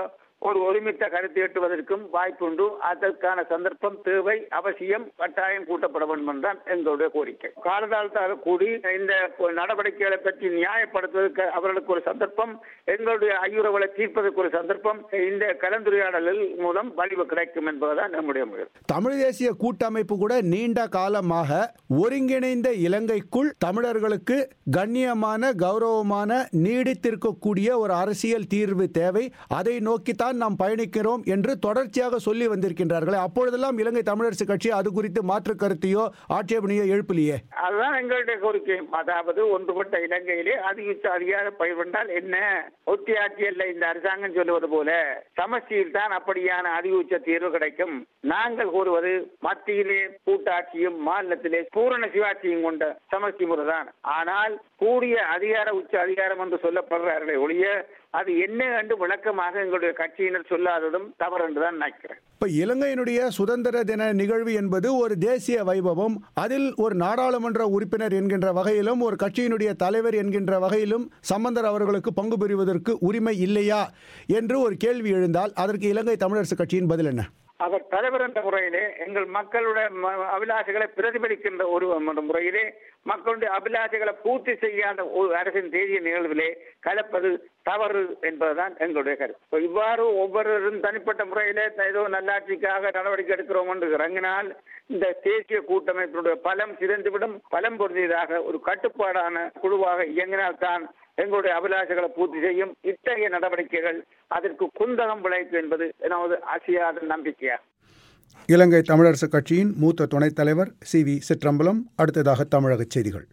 ஒரு ஒருமித்த கருத்து எட்டுவதற்கும் வாய்ப்புண்டு அதற்கான சந்தர்ப்பம் தேவை அவசியம் கட்டாயம் கூட்டப்பட வேண்டும் என்றான் எங்களுடைய கோரிக்கை காலதாழ்த்தாக கூடி இந்த நடவடிக்கைகளை பற்றி நியாயப்படுத்துவதற்கு அவர்களுக்கு ஒரு சந்தர்ப்பம் எங்களுடைய ஐயுறவுகளை தீர்ப்பதற்கு ஒரு சந்தர்ப்பம் இந்த கலந்துரையாடலில் மூலம் வலிவு கிடைக்கும் என்பதுதான் நம்முடைய முயற்சி தமிழ் தேசிய கூட்டமைப்பு கூட நீண்ட காலமாக ஒருங்கிணைந்த இலங்கைக்குள் தமிழர்களுக்கு கண்ணியமான கௌரவமான நீடித்திருக்கக்கூடிய ஒரு அரசியல் தீர்வு தேவை அதை நோக்கித்தான் நாம் பயணிக்கிறோம் என்று தொடர்ச்சியாக சொல்லி வந்திருக்கின்றார்களே அப்பொழுதெல்லாம் இலங்கை தமிழரசு கட்சி அது குறித்து மாற்று கருத்தையோ ஆட்சேபனையோ எழுப்பலையே அதுதான் எங்களுடைய கோரிக்கை அதாவது ஒன்றுபட்ட இலங்கையிலே அதிகரித்த அதிகார பயிர்வென்றால் என்ன ஒத்தியாட்சி அல்ல இந்த அரசாங்கம் சொல்லுவது போல சமஷ்டியில் தான் அப்படியான அதிகுச்ச தீர்வு கிடைக்கும் நாங்கள் கூறுவது மத்தியிலே கூட்டாட்சியும் மாநிலத்திலே பூரண சிவாட்சியும் கொண்ட சமஷ்டி முறைதான் ஆனால் கூடிய அதிகார உச்ச அதிகாரம் என்று சொல்லப்படுறார்களே ஒழிய அது என்ன என்று விளக்கமாக எங்களுடைய கட்சியினர் சொல்லாததும் தவறு என்றுதான் நினைக்கிறேன் இப்ப இலங்கையினுடைய சுதந்திர தின நிகழ்வு என்பது ஒரு தேசிய வைபவம் அதில் ஒரு நாடாளுமன்ற உறுப்பினர் என்கின்ற வகையிலும் ஒரு கட்சியினுடைய தலைவர் என்கின்ற வகையிலும் சம்பந்தர் அவர்களுக்கு பங்கு பெறுவதற்கு உரிமை இல்லையா என்று ஒரு கேள்வி எழுந்தால் அதற்கு இலங்கை தமிழரசு கட்சியின் பதில் என்ன அவர் தலைவர் என்ற முறையிலே எங்கள் மக்களுடைய ம- அபிலாஷைகளை பிரதிபலிக்கின்ற ஒரு என்ற முறையிலே மக்களுடைய அபிலாஷைகளை பூர்த்தி செய்யாத ஒரு அரசின் தேசிய நிகழ்விலே கலப்பது தவறு என்பதுதான் எங்களுடைய கருத்து இப்ப இவ்வாறு ஒவ்வொருவரும் தனிப்பட்ட முறையிலே ஏதோ நல்லாட்சிக்காக நடவடிக்கை எடுக்கிறோம் என்று இறங்கினால் இந்த தேசிய கூட்டமைப்பினுடைய பலம் சிதைந்துவிடும் பலம் பொருந்தியதாக ஒரு கட்டுப்பாடான குழுவாக இயங்கினால்தான் எங்களுடைய அபிலாஷைகளை பூர்த்தி செய்யும் இத்தகைய நடவடிக்கைகள் அதற்கு குந்தகம் விளைவிக்கும் என்பது எனது அசையாத நம்பிக்கையா இலங்கை தமிழரசு கட்சியின் மூத்த துணைத் தலைவர் சி வி சிற்றம்பலம் அடுத்ததாக தமிழக செய்திகள்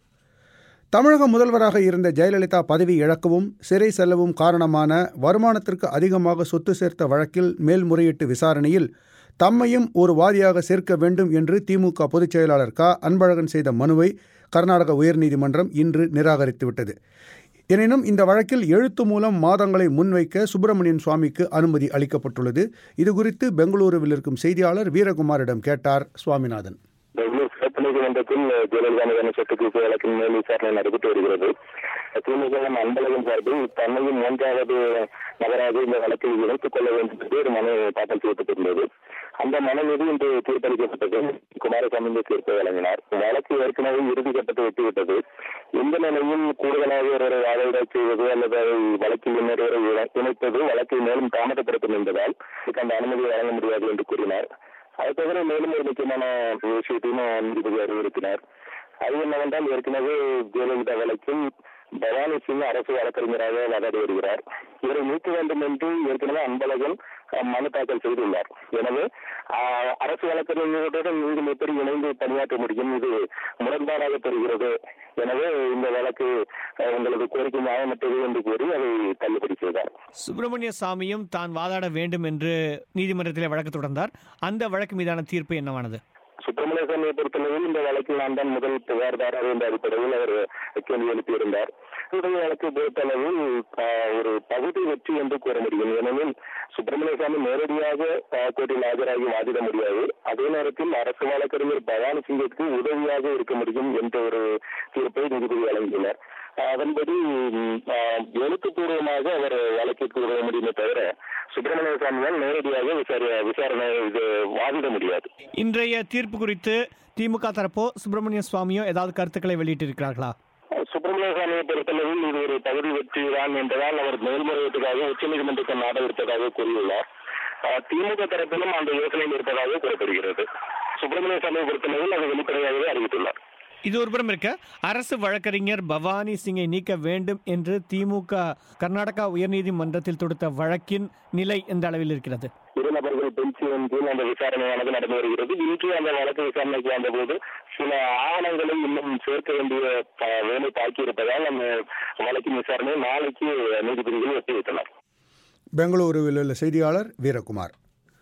தமிழக முதல்வராக இருந்த ஜெயலலிதா பதவி இழக்கவும் சிறை செல்லவும் காரணமான வருமானத்திற்கு அதிகமாக சொத்து சேர்த்த வழக்கில் மேல்முறையீட்டு விசாரணையில் தம்மையும் ஒரு வாதியாக சேர்க்க வேண்டும் என்று திமுக பொதுச் செயலாளர் க அன்பழகன் செய்த மனுவை கர்நாடக உயர்நீதிமன்றம் இன்று நிராகரித்துவிட்டது எனினும் இந்த வழக்கில் எழுத்து மூலம் மாதங்களை முன்வைக்க சுப்பிரமணியன் சுவாமிக்கு அனுமதி அளிக்கப்பட்டுள்ளது இதுகுறித்து பெங்களூருவில் இருக்கும் செய்தியாளர் வீரகுமாரிடம் கேட்டார் சுவாமிநாதன் பெங்களூர் சிறப்பு நீதிமன்றத்தில் ஜெயலலிதா மீதான சொத்துக்குவிப்பு வழக்கின் மேல் விசாரணை நடைபெற்று வருகிறது திமுக அன்பழகன் சார்பில் தன்னையும் மூன்றாவது நபராக இந்த வழக்கில் இணைத்துக் கொள்ள வேண்டும் என்று ஒரு மனு தாக்கல் செய்யப்பட்டிருந்தது அந்த மனு மீது இன்று தீர்ப்பளிக்கப்பட்டது குமாரசாமி இந்த தீர்ப்பை வழங்கினார் வழக்கு ஏற்கனவே இறுதி கட்டத்தை எட்டிவிட்டது இந்த நிலையில் கூடுதலாக ஒருவரை வாதவிட செய்வது அல்லது அதை வழக்கில் இன்னொருவரை இணை- இணைப்பது வழக்கை மேலும் தாமதப்படுத்தும் என்பதால் இதுக்கு அந்த அனுமதி வழங்க முடியாது என்று கூறினார் அது தவிர மேலும் ஒரு முக்கியமான விஷயத்தையும் நீதிபதி அறிவுறுத்தினார் அது என்னவென்றால் ஏற்கனவே ஜெயலலிதா வழக்கில் பவானி சிங் அரசு வழக்கறிஞராக வாதாடி வருகிறார் இவரை நீக்க வேண்டும் என்று ஏற்கனவே அன்பழகன் அஹ், மனு தாக்கல் செய்துள்ளார் எனவே ஆஹ், அரசு வழக்கறிஞர்களுடன் நீங்கள் எப்படி இணைந்து பணியாற்ற முடியும் இது முரண்பாடாக தெரிகிறது எனவே இந்த வழக்கு அஹ், உங்களது கோரிக்கை நியாயமற்றது என்று கூறி அதை தள்ளுபடி செய்தார் சுப்பிரமணிய சாமியும் தான் வாதாட வேண்டும் என்று நீதிமன்றத்தில் வழக்கு தொடர்ந்தார் அந்த வழக்கு மீதான தீர்ப்பு என்னவானது சுப்பிரமணிய சாமியை பொறுத்தளவில் இந்த வழக்கில் நான் தான் முதல் புகார்தாரர் என்ற அடிப்படையில் அவர் கேள்வி எழுப்பியிருந்தார் இவருடைய வழக்கு பொறுத்தளவில் ஆஹ், ஒரு பகுதி வெற்றி என்று கூற முடியும் ஏனெனில் சுப்பிரமணிய சாமி நேரடியாக ஆஹ், கோர்ட்டில் ஆஜராகி வாதிட முடியாது அதே நேரத்தில் அரசு வழக்கறிஞர் பவானி சிங்கிற்கு உதவியாக இருக்க முடியும் என்ற ஒரு தீர்ப்பை நீதிபதி வழங்கியுள்ளார் ஆஹ், அதன்படி ம், ஆஹ், எழுத்துப்பூர்வமாக அவர் வழக்கிற்கு உதவ முடியுமே தவிர சுப்பிரமணிய சாமியால் நேரடியாக விசாரி விசாரணை இது வாதிட முடியாது இன்றைய தீர்ப்பு குறித்து திமுக தரப்போ சுப்பிரமணிய சுவாமியோ ஏதாவது கருத்துக்களை வெளியிட்டிருக்கிறார்களா சுப்பிரமணிய சாமியை பொறுத்தளவில் இது ஒரு பகுதி வெற்றி தான் என்பதால் அவர் மேல்முறையீட்டுக்காக உச்சநீதிமன்றத்தை நாட இருப்பதாக கூறியுள்ளார் ஆஹ் திமுக தரப்பிலும் அந்த யோசனையில் இருப்பதாக கூறப்படுகிறது சுப்பிரமணிய சாமியை பொறுத்தளவில் அதை வெளிப்படையாகவே அறிவித்துள்ளார் இது ஒரு புறம் இருக்க அரசு வழக்கறிஞர் பவானி சிங்கை நீக்க வேண்டும் என்று திமுக கர்நாடகா உயர்நீதிமன்றத்தில் தொடுத்த வழக்கின் நிலை எந்த அளவில் இருக்கிறது இரு நபர்கள் பெஞ்சின் கீழ் அந்த விசாரணையானது நடந்து வருகிறது இன்று அந்த வழக்கு விசாரணைக்கு வந்தபோது சில ஆவணங்களை இன்னும் சேர்க்க வேண்டிய ஆஹ், வேலை பாக்கி இருப்பதால் அந்த வழக்கின் விசாரணை நாளைக்கு நீதிபதிகள் ஒத்திவைத்தனர் பெங்களூருவில் உள்ள செய்தியாளர் வீரகுமார்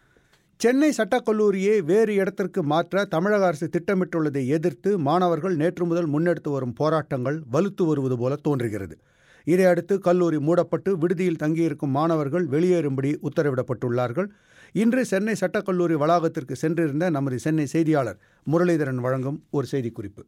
சென்னை சட்டக்கல்லூரியை வேறு இடத்திற்கு மாற்ற தமிழக அரசு திட்டமிட்டுள்ளதை எதிர்த்து மாணவர்கள் நேற்று முதல் முன்னெடுத்து வரும் போராட்டங்கள் வலுத்து வருவது போல தோன்றுகிறது இதையடுத்து கல்லூரி மூடப்பட்டு விடுதியில் தங்கியிருக்கும் மாணவர்கள் வெளியேறும்படி உத்தரவிடப்பட்டுள்ளார்கள் இன்று சென்னை சட்டக்கல்லூரி வளாகத்திற்கு சென்றிருந்த நமது சென்னை செய்தியாளர் முரளிதரன் வழங்கும் ஒரு செய்திக்குறிப்பு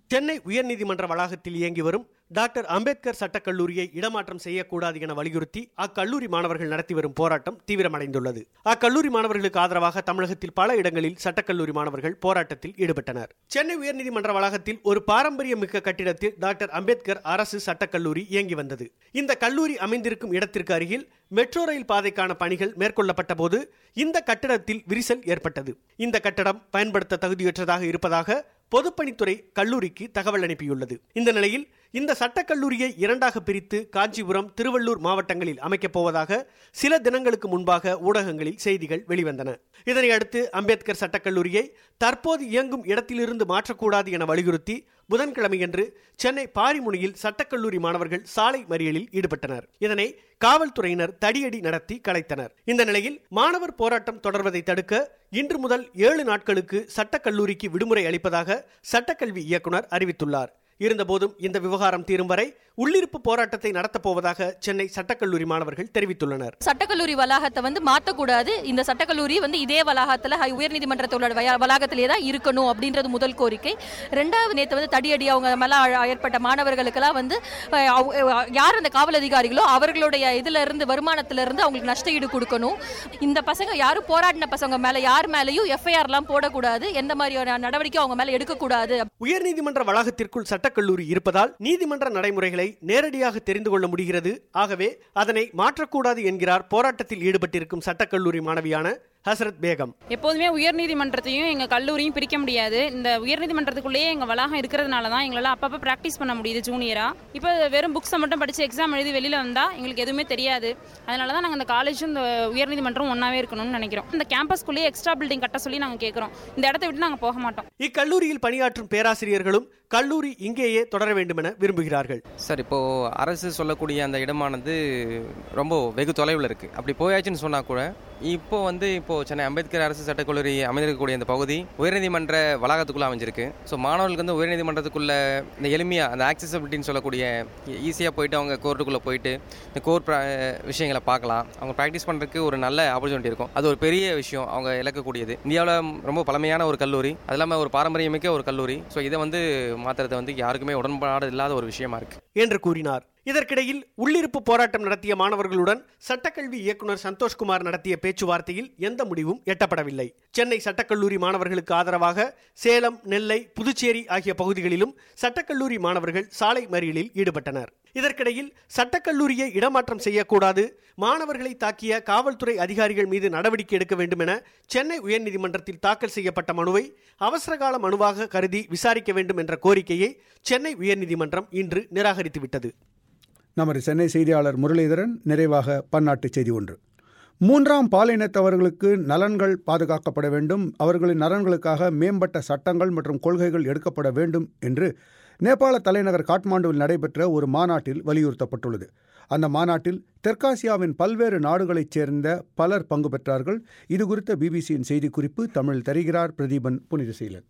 சென்னை உயர்நீதிமன்ற வளாகத்தில் இயங்கி வரும் டாக்டர் அம்பேத்கர் சட்டக்கல்லூரியை இடமாற்றம் செய்யக்கூடாது என வலியுறுத்தி அக்கல்லூரி மாணவர்கள் நடத்தி வரும் போராட்டம் தீவிரமடைந்துள்ளது அக்கல்லூரி மாணவர்களுக்கு ஆதரவாக தமிழகத்தில் பல இடங்களில் சட்டக்கல்லூரி மாணவர்கள் போராட்டத்தில் ஈடுபட்டனர் சென்னை உயர்நீதிமன்ற வளாகத்தில் ஒரு பாரம்பரியமிக்க கட்டிடத்தில் டாக்டர் அம்பேத்கர் அரசு சட்டக்கல்லூரி இயங்கி வந்தது இந்த கல்லூரி அமைந்திருக்கும் இடத்திற்கு அருகில் மெட்ரோ ரயில் பாதைக்கான பணிகள் மேற்கொள்ளப்பட்ட போது இந்த கட்டிடத்தில் விரிசல் ஏற்பட்டது இந்த கட்டடம் பயன்படுத்த தகுதியற்றதாக இருப்பதாக பொதுப்பணித்துறை கல்லூரிக்கு தகவல் அனுப்பியுள்ளது இந்த நிலையில் இந்த சட்டக்கல்லூரியை இரண்டாக பிரித்து காஞ்சிபுரம் திருவள்ளூர் மாவட்டங்களில் அமைக்கப் போவதாக சில தினங்களுக்கு முன்பாக ஊடகங்களில் செய்திகள் வெளிவந்தன இதனை அடுத்து அம்பேத்கர் சட்டக்கல்லூரியை தற்போது இயங்கும் இடத்திலிருந்து மாற்றக்கூடாது என வலியுறுத்தி புதன்கிழமையன்று சென்னை பாரிமுனையில் சட்டக்கல்லூரி மாணவர்கள் சாலை மறியலில் ஈடுபட்டனர் இதனை காவல்துறையினர் தடியடி நடத்தி கலைத்தனர் இந்த நிலையில் மாணவர் போராட்டம் தொடர்வதை தடுக்க இன்று முதல் ஏழு நாட்களுக்கு சட்டக்கல்லூரிக்கு விடுமுறை அளிப்பதாக சட்டக்கல்வி இயக்குனர் அறிவித்துள்ளார் இருந்தபோதும் இந்த விவகாரம் தீரும் வரை உள்ளிருப்பு போராட்டத்தை நடத்தப் போவதாக சென்னை சட்டக்கல்லூரி மாணவர்கள் தெரிவித்துள்ளனர் சட்டக்கல்லூரி வளாகத்தை வந்து மாற்றக்கூடாது இந்த சட்டக்கல்லூரி வந்து இதே வளாகத்தில் உயர்நீதிமன்றத்தோட வய- வளாகத்திலே தான் இருக்கணும் அப்படின்றது முதல் கோரிக்கை ரெண்டாவது நேற்று வந்து தடியடி அவங்க மேலே ஏற்பட்ட மாணவர்களுக்கெல்லாம் வந்து அஹ், அவ- அஹ், யார் அந்த காவல் அதிகாரிகளோ அவர்களுடைய இதுல இருந்து வருமானத்துல இருந்து அவங்களுக்கு நஷ்ட ஈடு கொடுக்கணும் இந்த பசங்க யாரும் போராடின பசங்க மேல யார் மேலேயும் எஃப்ஐஆர்லாம் போடக்கூடாது எந்த மாதிரியான நடவடிக்கை அவங்க மேல எடுக்கக்கூடாது உயர்நீதிமன்ற வளாகத்திற்குள் சட்டக்கல்லூரி இருப்பதால் நீதிமன்ற நடைமுறைகளை நேரடியாக தெரிந்து கொள்ள முடிகிறது ஆகவே அதனை மாற்றக்கூடாது என்கிறார் போராட்டத்தில் ஈடுபட்டிருக்கும் சட்டக்கல்லூரி மாணவியான ஹசரத் பேகம் எப்போதுமே உயர்நீதிமன்றத்தையும் எங்கள் கல்லூரியும் பிரிக்க முடியாது இந்த உயர்நீதிமன்றத்துக்குள்ளேயே எங்கள் வளாகம் இருக்கிறதுனால தான் எங்களால் அப்பப்போ ப்ராக்டிஸ் பண்ண முடியுது ஜூனியராக இப்போ வெறும் புக்ஸை மட்டும் படித்து எக்ஸாம் எழுதி வெளியில் வந்தால் எங்களுக்கு எதுவுமே தெரியாது அதனால தான் நாங்கள் இந்த காலேஜும் இந்த உயர்நீதிமன்றம் ஒன்றாவே இருக்கணும்னு நினைக்கிறோம் இந்த கேம்பஸ்குள்ளேயே எக்ஸ்ட்ரா பில்டிங் கட்ட சொல்லி நாங்கள் கேட்குறோம் இந்த இடத்த விட்டு நாங்கள் போக மாட்டோம் இக்கல்லூரியில் பணியாற்றும் பேராசிரியர்களும் கல்லூரி இங்கேயே தொடர வேண்டுமென விரும்புகிறார்கள் சார் இப்போ அரசு சொல்லக்கூடிய அந்த இடமானது ரொம்ப வெகு தொலைவில் இருக்குது அப்படி போயாச்சுன்னு சொன்னால் கூட இப்போ வந்து இப்போ சென்னை அம்பேத்கர் அரசு சட்டக்கல்லூரி அமைந்திருக்கக்கூடிய இந்த பகுதி உயர்நீதிமன்ற வளாகத்துக்குள்ள அமைஞ்சிருக்கு ஸோ மாணவர்களுக்கு வந்து உயர்நீதிமன்றத்துக்குள்ள இந்த எளிமையாக அந்த ஆக்சசபிலிட்டின்னு சொல்லக்கூடிய ஈஸியாக போயிட்டு அவங்க கோர்ட்டுக்குள்ளே போயிட்டு இந்த கோர்ட் விஷயங்களை பார்க்கலாம் அவங்க ப்ராக்டிஸ் பண்ணுறதுக்கு ஒரு நல்ல ஆப்பர்ச்சுனிட்டி இருக்கும் அது ஒரு பெரிய விஷயம் அவங்க இழக்கக்கூடியது இந்தியாவில் ரொம்ப பழமையான ஒரு கல்லூரி அது இல்லாமல் ஒரு பாரம்பரியமிக்க ஒரு கல்லூரி ஸோ இதை வந்து மாற்றுறது வந்து யாருக்குமே உடன்பாடு இல்லாத ஒரு விஷயமா இருக்குது என்று கூறினார் இதற்கிடையில் உள்ளிருப்பு போராட்டம் நடத்திய மாணவர்களுடன் சட்டக்கல்வி இயக்குனர் சந்தோஷ்குமார் நடத்திய பேச்சுவார்த்தையில் எந்த முடிவும் எட்டப்படவில்லை சென்னை சட்டக்கல்லூரி மாணவர்களுக்கு ஆதரவாக சேலம் நெல்லை புதுச்சேரி ஆகிய பகுதிகளிலும் சட்டக்கல்லூரி மாணவர்கள் சாலை மறியலில் ஈடுபட்டனர் இதற்கிடையில் சட்டக்கல்லூரியை இடமாற்றம் செய்யக்கூடாது மாணவர்களை தாக்கிய காவல்துறை அதிகாரிகள் மீது நடவடிக்கை எடுக்க வேண்டும் என சென்னை உயர்நீதிமன்றத்தில் தாக்கல் செய்யப்பட்ட மனுவை அவசரகால மனுவாக கருதி விசாரிக்க வேண்டும் என்ற கோரிக்கையை சென்னை உயர்நீதிமன்றம் இன்று நிராகரித்துவிட்டது நமது சென்னை செய்தியாளர் முரளிதரன் நிறைவாக பன்னாட்டு செய்தி ஒன்று மூன்றாம் பாலினத்தவர்களுக்கு நலன்கள் பாதுகாக்கப்பட வேண்டும் அவர்களின் நலன்களுக்காக மேம்பட்ட சட்டங்கள் மற்றும் கொள்கைகள் எடுக்கப்பட வேண்டும் என்று நேபாள தலைநகர் காட்மாண்டுவில் நடைபெற்ற ஒரு மாநாட்டில் வலியுறுத்தப்பட்டுள்ளது அந்த மாநாட்டில் தெற்காசியாவின் பல்வேறு நாடுகளைச் சேர்ந்த பலர் பங்கு பெற்றார்கள் இதுகுறித்த பிபிசியின் செய்திக்குறிப்பு தமிழ் தருகிறார் பிரதீபன் புனிதசீலன்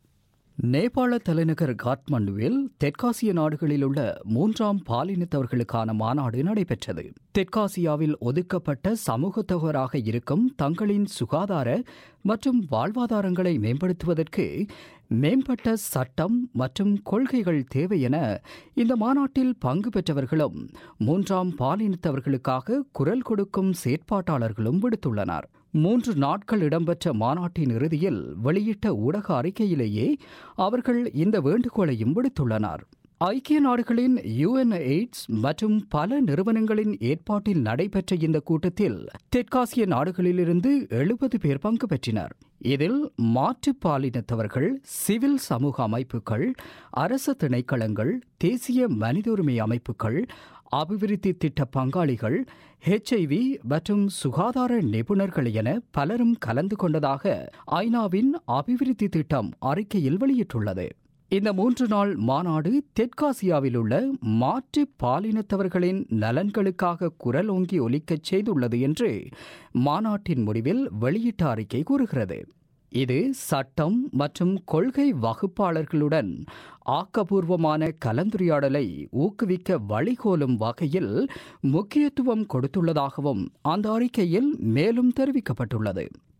நேபாள தலைநகர் காட்மண்டுவில் தெற்காசிய நாடுகளில் உள்ள மூன்றாம் பாலினத்தவர்களுக்கான மாநாடு நடைபெற்றது தெற்காசியாவில் ஒதுக்கப்பட்ட சமூகத்தவராக இருக்கும் தங்களின் சுகாதார மற்றும் வாழ்வாதாரங்களை மேம்படுத்துவதற்கு மேம்பட்ட சட்டம் மற்றும் கொள்கைகள் தேவை என இந்த மாநாட்டில் பங்கு பெற்றவர்களும் மூன்றாம் பாலினத்தவர்களுக்காக குரல் கொடுக்கும் செயற்பாட்டாளர்களும் விடுத்துள்ளனர் மூன்று நாட்கள் இடம்பெற்ற மாநாட்டின் இறுதியில் வெளியிட்ட ஊடக அறிக்கையிலேயே அவர்கள் இந்த வேண்டுகோளையும் விடுத்துள்ளனர் ஐக்கிய நாடுகளின் யுஎன் எய்ட்ஸ் மற்றும் பல நிறுவனங்களின் ஏற்பாட்டில் நடைபெற்ற இந்த கூட்டத்தில் தெற்காசிய நாடுகளிலிருந்து எழுபது பேர் பங்கு பெற்றினர் இதில் மாற்றுப் பாலினத்தவர்கள் சிவில் சமூக அமைப்புகள் அரசு திணைக்களங்கள் தேசிய மனித உரிமை அமைப்புகள் அபிவிருத்தி திட்ட பங்காளிகள் ஹெச்ஐவி மற்றும் சுகாதார நிபுணர்கள் என பலரும் கலந்து கொண்டதாக ஐநாவின் அபிவிருத்தி திட்டம் அறிக்கையில் வெளியிட்டுள்ளது இந்த மூன்று நாள் மாநாடு தெற்காசியாவில் உள்ள மாற்று பாலினத்தவர்களின் நலன்களுக்காக குரல் ஓங்கி ஒலிக்கச் செய்துள்ளது என்று மாநாட்டின் முடிவில் வெளியிட்ட அறிக்கை கூறுகிறது இது சட்டம் மற்றும் கொள்கை வகுப்பாளர்களுடன் ஆக்கபூர்வமான கலந்துரையாடலை ஊக்குவிக்க வழிகோலும் வகையில் முக்கியத்துவம் கொடுத்துள்ளதாகவும் அந்த அறிக்கையில் மேலும் தெரிவிக்கப்பட்டுள்ளது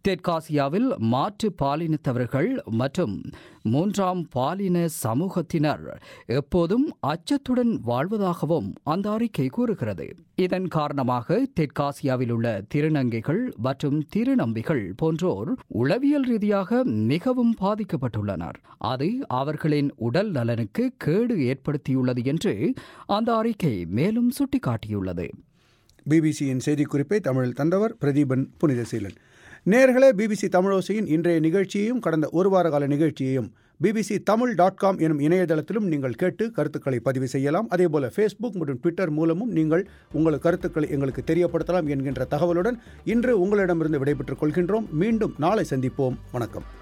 தெற்காசியாவில் மாற்று பாலினத்தவர்கள் மற்றும் மூன்றாம் பாலின சமூகத்தினர் எப்போதும் அச்சத்துடன் வாழ்வதாகவும் அந்த அறிக்கை கூறுகிறது இதன் காரணமாக தெற்காசியாவில் உள்ள திருநங்கைகள் மற்றும் திருநம்பிகள் போன்றோர் உளவியல் ரீதியாக மிகவும் பாதிக்கப்பட்டுள்ளனர் அது அவர்களின் உடல் நலனுக்கு கேடு ஏற்படுத்தியுள்ளது என்று அந்த அறிக்கை மேலும் சுட்டிக்காட்டியுள்ளது பிபிசியின் செய்திக்குறிப்பை தமிழில் தந்தவர் பிரதீபன் புனிதசீலன் நேர்களே பிபிசி தமிழோசையின் இன்றைய நிகழ்ச்சியையும் கடந்த ஒரு வார கால நிகழ்ச்சியையும் பிபிசி தமிழ் டாட் காம் எனும் இணையதளத்திலும் நீங்கள் கேட்டு கருத்துக்களை பதிவு செய்யலாம் அதேபோல ஃபேஸ்புக் மற்றும் ட்விட்டர் மூலமும் நீங்கள் உங்கள் கருத்துக்களை எங்களுக்கு தெரியப்படுத்தலாம் என்கின்ற தகவலுடன் இன்று உங்களிடமிருந்து விடைபெற்றுக் கொள்கின்றோம் மீண்டும் நாளை சந்திப்போம் வணக்கம்